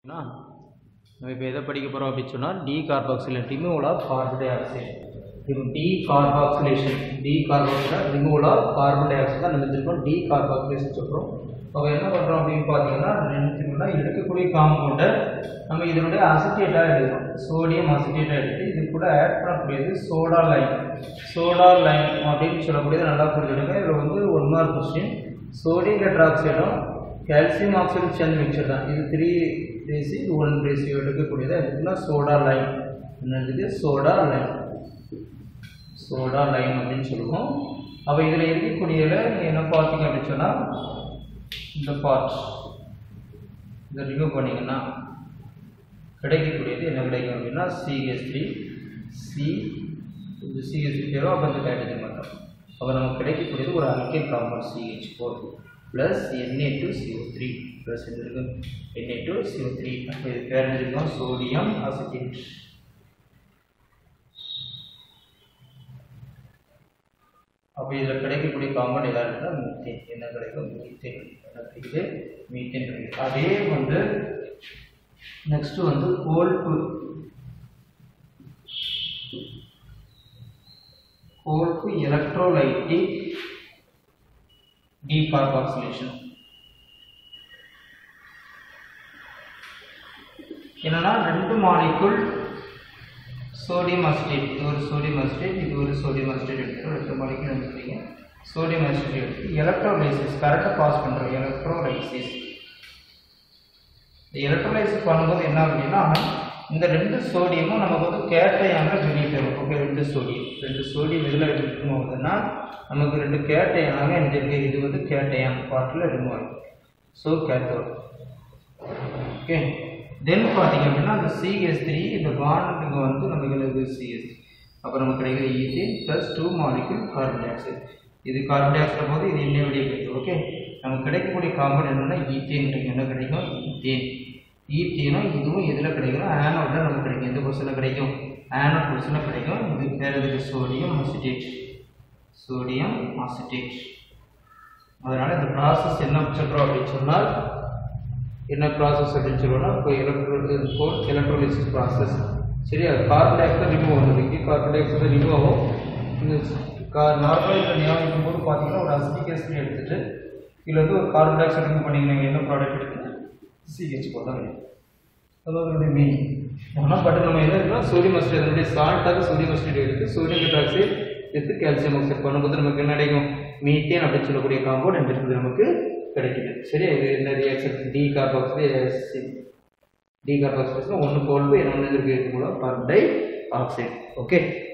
சரிங்களா? நம்ம இப்போ எதை படிக்க போகிறோம் அப்படின்னு சொன்னால் decarboxylation removal of carbon dioxide இப்போ decarboxylation decarboxylation removal of carbon dioxide தான் நினைச்சிருக்கோம் டி கார்பாக்சிலேஷன் சொல்கிறோம் அப்போ என்ன பண்ணுறோம் அப்படின்னு பார்த்தீங்கன்னா நினைச்சிருக்கோம்னா இருக்கக்கூடிய காம்பவுண்டை நம்ம இதனுடைய அசிட்டேட்டாக எடுக்கிறோம் சோடியம் அசிட்டேட்டாக எடுத்து இது கூட ஆட் பண்ணக்கூடியது சோடா லைன் சோடா லைன் அப்படின்னு சொல்லக்கூடியது நல்லா புரிஞ்சுடுங்க இதில் வந்து ஒன் மார்க் கொஸ்டின் சோடியம் டெட்ராக்சைடும் கால்சியம் ஆக்சைடு சேர்ந்து மிக்சர் தான் இது த்ரீ ரேசி இது ஒன் ரேசியோ எடுக்கக்கூடியது அதுக்குன்னா சோடா லைன் என்னது சோடா லைன் சோடா லைன் அப்படின்னு சொல்லுவோம் அப்போ இதில் இருக்கக்கூடியதில் நீங்கள் என்ன பார்த்தீங்க அப்படின்னு சொன்னால் இந்த பார்ட் இதை ரிமூவ் பண்ணிங்கன்னா கிடைக்கக்கூடியது என்ன கிடைக்கும் அப்படின்னா சிஎஸ் த்ரீ சி இந்த சிஎஸ் த்ரீ தேவை அப்போ இந்த ஹைட்ரஜன் மட்டும் அப்போ நமக்கு கிடைக்கக்கூடியது ஒரு alkane compound CH four plus NA two CO three plus இது இருக்கு என்ஏ டூ சிஓ த்ரீ அப்போ இது பேர் இருக்கும் சோடியம் அசிட்டேட் அப்போ இதில் கிடைக்கக்கூடிய காம்பவுண்ட் எதாவது இருந்தால் மீத்தேன் என்ன கிடைக்கும் மீத்தேன் என்ன கிடைக்குது மீத்தேன் கிடைக்குது அதே வந்து நெக்ஸ்ட் வந்து கோல்பு கோல்பு எலக்ட்ரோலைட்டிக் டீகார்பாக்சிலேஷன் என்னன்னா ரெண்டு மாலிக்குள் சோடியம் அசிட்டேட் இது ஒரு சோடியம் அசிட்டேட் இது ஒரு சோடியம் அசிட்டேட் எடுத்துக்கிறோம் ரெண்டு மாலிக்குள் எடுத்துக்கிறீங்க சோடியம் அசிட்டேட் எடுத்து எலக்ட்ரோலைசிஸ் கரெக்டாக பாஸ் பண்ணுறோம் எலக்ட்ரோலைசிஸ் இந்த எலக்ட்ரோலைசிஸ் பண்ணும்போது என்ன அப்படின்னா இந்த ரெண்டு சோடியமும் நமக்கு வந்து கேட்டையான வெளியே தரும் ஓகே ரெண்டு சோடியம் ரெண்டு சோடியம் இதில் ரிமூவ் ஆகுதுன்னா நமக்கு ரெண்டு கேட்டையனாக இந்த இருக்கு இது வந்து கேட்டையான் பாட்டில் ரிமூவ் ஆகும் ஸோ கேத்தோட் ஓகே தென் பார்த்தீங்க அப்படின்னா அந்த சிஎஸ் த்ரீ இந்த பாண்டுக்கு வந்து நமக்கு என்னது சிஎஸ் அப்போ நமக்கு கிடைக்கிற ethane plus two molecule carbon dioxide இது கார்பன் டை ஆக்சைடு போது இது என்ன வெளியே போயிடுது ஓகே நமக்கு கிடைக்கக்கூடிய காம்பவுண்ட் என்னன்னா ஈத்தேன் என்ன கிடைக்கும் ஈத்தேன் ஈத்தேனும் இதுவும் எதில் கிடைக்கும் ஆனோடில் நமக்கு கிடைக்கும் எந்த பொசிஷனில் கிடைக்கும் ஆனோட் பொசிஷனில் கிடைக்கும் இது பேர் எதுக்கு சோடியம் அசிட்டேட் சோடியம் அசிட்டேட் அதனால் இந்த ப்ராசஸ் என்ன சொல்கிறோம் அப்படின்னு சொன்னால் என்ன ப்ராசஸ் அப்படின்னு சொல்லணும்னா இப்போ எலக்ட்ரோ ஃபோர் எலக்ட்ரோலிசிஸ் ப்ராசஸ் சரி அது கார்பன் டை ஆக்சைடு ரிமூவ் ஆகுது கார்பன் டை ஆக்சைடு ரிமூவ் ஆகும் இந்த கா நார்மலாக இதில் ஞாபகம் போது பார்த்தீங்கன்னா ஒரு அசிட்டிக் ஆசிட் எடுத்துட்டு இதில் வந்து ஒரு கார்பன் டை ஆக்சைடு ரிமூவ் பண்ணிங்கன்னா என்ன ப்ராடக்ட் எடுக்குது சிஹெச் போல் தான் கிடைக்கும் அதாவது அதனுடைய மீனிங் ஆனால் பட் நம்ம என்ன இருக்கோம் சோடியம் அசிட் அதனுடைய சால்ட்டாக சோடியம் அசிட் எடுத்து சோடியம் ஹைட்ராக்சைடு எடுத்து கால்சியம் ஆக்சைடு பண்ணும்போது நமக்கு என்ன கிடைக்கும் மீத்தேன் அப்படின்னு சொல்லக்கூடிய காம்பவுண்ட் என்ன இருக்குது நமக்கு கிடைக்குது சரி இது என்ன reaction decarboxide decarboxide ஒன்று கோல்பு இன்னொன்று இருக்குது மூலம் கார்பன் டை ஆக்சைடு ஓகே